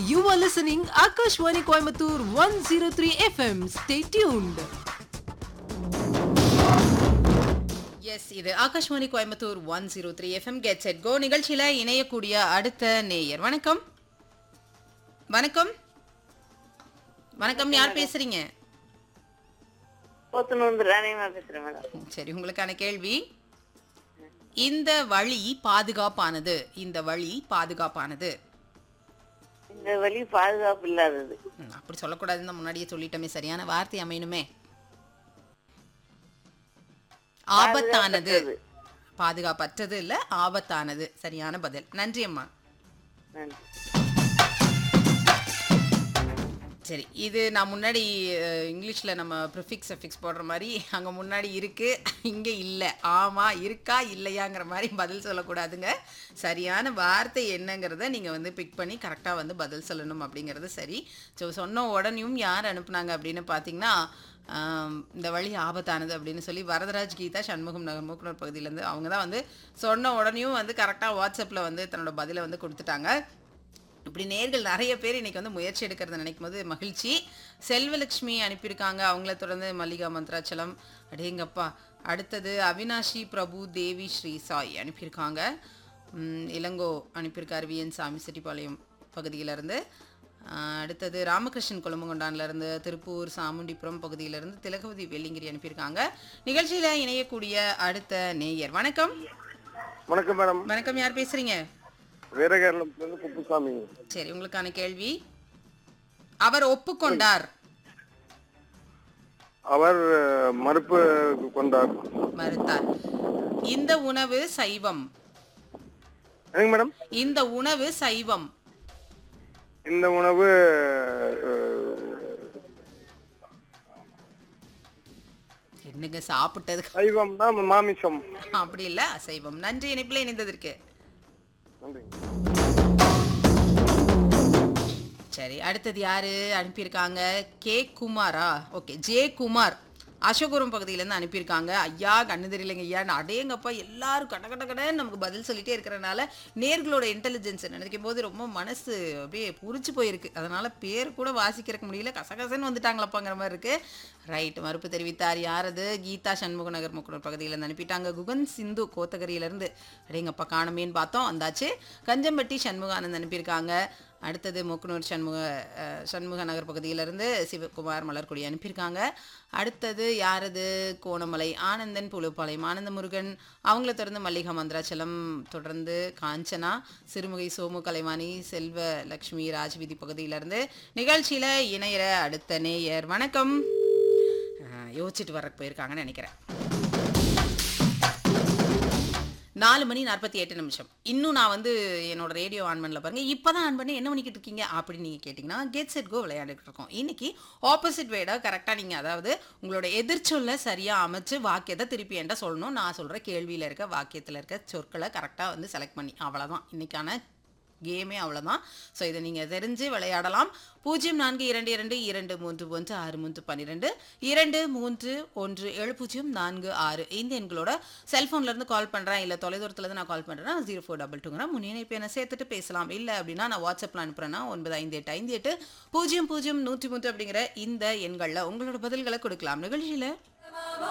You are listening Akashwani Coimbatore 103 FM. Stay tuned. Yes இது Akashvani Coimbatore one zero three FM get set go நிகழ்ச்சியில இணையக்கூடிய அடுத்த நேயர் வணக்கம் வணக்கம் வணக்கம் யார் பேசுறீங்க போத்தனூர் ராணியம்மா பேசுறேன் மேடம் சரி உங்களுக்கான கேள்வி இந்த வழி பாதுகாப்பானது இந்த வழி பாதுகாப்பானது இந்த வழி பாதுகாப்பு இல்லாதது ம், அப்படி சொல்லக்கூடாதுன்னு தான் முன்னாடியே சொல்லிட்டோமே சரியான வார்த்தை அமையணுமே ஆபத்தானது பாதுகாப்பற்றது இல்ல ஆபத்தானது சரியான பதில் நன்றி அம்மா நன்றி சரி இது நான் முன்னாடி அஹ், இங்கிலீஷ்ல நம்ம ப்ரிஃபிக்ஸ் அஃபிக்ஸ் போடுற மாதிரி அங்க முன்னாடி இருக்கு இங்க இல்ல ஆமா இருக்கா இல்லையாங்கிற மாதிரி பதில் சொல்லக்கூடாதுங்க சரியான வார்த்தை என்னங்கிறத நீங்க வந்து பிக் பண்ணி கரெக்டா வந்து பதில் சொல்லணும் அப்படிங்கிறது சரி ஸோ சொன்ன உடனேயும் யார் அனுப்புனாங்க அப்படின்னு பார்த்தீங்கன்னா ஆம், இந்த வழி ஆபத்தானது அப்படின்னு சொல்லி வரதராஜ் கீதா சண்முகம் நகர் மூக்குனர் பகுதியிலேருந்து அவங்க தான் வந்து சொன்ன உடனேயும் வந்து கரெக்டாக வாட்ஸ்அப்பில் வந்து தன்னோட பதிலை வந்து கொடுத்துட்டாங்க இப்படி நேர்கள் நிறைய பேர் இன்னைக்கு வந்து முயற்சி எடுக்கிறத நினைக்கும் போது மகிழ்ச்சி செல்வலட்சுமி அனுப்பியிருக்காங்க அவங்கள தொடர்ந்து மல்லிகா மந்த்ராச்சலம் அடேங்கப்பா அடுத்தது அவினாஷி பிரபு தேவி ஸ்ரீ சாய் அனுப்பியிருக்காங்க உம், இளங்கோ அனுப்பியிருக்காரு விஎன் சாமி செட்டிப்பாளையம் பகுதியிலேருந்து அடுத்தது ராமகிருஷ்ணன் கொழும்புகொண்டான்லேருந்து திருப்பூர் சாமுண்டிபுரம் பகுதியிலேருந்து திலகவதி வெள்ளிங்கிரி அனுப்பியிருக்காங்க நிகழ்ச்சியில் இணையக்கூடிய அடுத்த நேயர் வணக்கம் வணக்கம் மேடம் வணக்கம் யார் பேசுகிறீங்க வீரகேரளத்துலேருந்து குப்புசாமி சரி உங்களுக்கான கேள்வி அவர் ஒப்புக்கொண்டார் அவர் அஹ், மறுப்பு கொண்டார் மறுத்தார் இந்த உணவு சைவம் என்னங்க மேடம் இந்த உணவு சைவம் இந்த உணவு அஹ், என்னங்க சாப்பிட்டதுக்கு சைவம்னா மாமிசம் அப்படி இல்ல அசைவம் நன்றி இணைப்பில் இணைந்ததற்கு நன்றி சரி அடுத்தது யாரு அனுப்பியிருக்காங்க கே குமாரா ஓகே ஜே குமார் அசோகபுரம் பகுதியிலேருந்து அனுப்பியிருக்காங்க ஐயா கண்ணு தெரியலைங்க ஐயா அடேங்கப்பா எல்லாரும் கட கட கடன்னு நமக்கு பதில் சொல்லிட்டே இருக்கிறனால நேர்களோட இன்டெலிஜென்ஸ் நினைக்கும் போது ரொம்ப மனசு அப்படியே புரிச்சு போயிருக்கு அதனால பேர் கூட வாசிக்கிறக்க முடியல கசகசன்னு வந்துட்டாங்களப்பாங்கிற மாதிரி இருக்கு ரைட் மறுப்பு தெரிவித்தார் யாரது கீதா சண்முக நகர் முக்குனர் பகுதியிலேருந்து அனுப்பிட்டாங்க குகன் சிந்து கோத்தகிரியிலேருந்து அடேங்கப்பா காணுமேன்னு பார்த்தோம் வந்தாச்சு கஞ்சம்பட்டி சண்முகானந்த் அனுப்பியிருக்காங்க அடுத்தது மூக்கனூர் சண்முக அஹ், சண்முக நகர் பகுதியிலிருந்து சிவகுமார் மலர்கொடி அனுப்பியிருக்காங்க அடுத்தது யாரது கோணமலை ஆனந்தன் புலுப்பாளையம் ஆனந்த முருகன் அவங்கள தொடர்ந்து மல்லிகா மந்திராச்சலம் தொடர்ந்து காஞ்சனா சிறுமுகை சோமு கலைவாணி செல்வ லக்ஷ்மி ராஜ்வீதி பகுதியிலிருந்து நிகழ்ச்சியில் இணையிற அடுத்த நேயர் வணக்கம் அஹ், யோசிச்சுட்டு வரக்கு போயிருக்காங்கன்னு நினைக்கிறேன் நாலு மணி நாற்பத்தி எட்டு நிமிஷம் இன்னும் நான் வந்து என்னோட ரேடியோ ஆன் பண்ணல பாருங்க இப்பதான் ஆன் பண்ணி என்ன பண்ணிக்கிட்டு இருக்கீங்க அப்படின்னு நீங்க கேட்டிங்கன்னா கெட் செட் கோ விளையாடிட்டு இருக்கோம் இன்னைக்கு ஆப்போசிட் வேடா கரெக்டாக நீங்க அதாவது உங்களோட எதிர்ச்சொல்ல சரியா அமைச்சு வாக்கியத்தை திருப்பி என்கிட்ட சொல்லணும் நான் சொல்ற கேள்வியில இருக்க வாக்கியத்துல இருக்க சொற்களை கரெக்டாக வந்து செலக்ட் பண்ணி அவ்வளவுதான் இன்னைக்கான கேமே அவ்வளோதான் ஸோ இதை நீங்கள் தெரிஞ்சு விளையாடலாம் பூஜ்ஜியம் நான்கு இரண்டு இரண்டு இரண்டு மூன்று ஒன்று ஆறு மூன்று பன்னிரெண்டு இரண்டு மூன்று ஒன்று ஏழு பூஜ்ஜியம் நான்கு ஆறு இந்த எண்களோட செல்ஃபோன்லேருந்து கால் பண்ணுறேன் இல்லை தொலைதூரத்துலேருந்து நான் கால் பண்ணுறேன் ஜீரோ ஃபோர் டபுள் டூங்கிறேன் முன்னே இப்போ என்ன சேர்த்துட்டு பேசலாம் இல்லை அப்படின்னா நான் வாட்ஸ்அப்பில் அனுப்புகிறேன்னா ஒன்பது ஐந்து எட்டு ஐந்து எட்டு பூஜ்ஜியம் பூஜ்ஜியம் நூற்றி மூன்று அப்படிங்கிற இந்த எண்களில் உங்களோட பதில்களை கொடுக்கலாம் நிகழ்ச்சியில்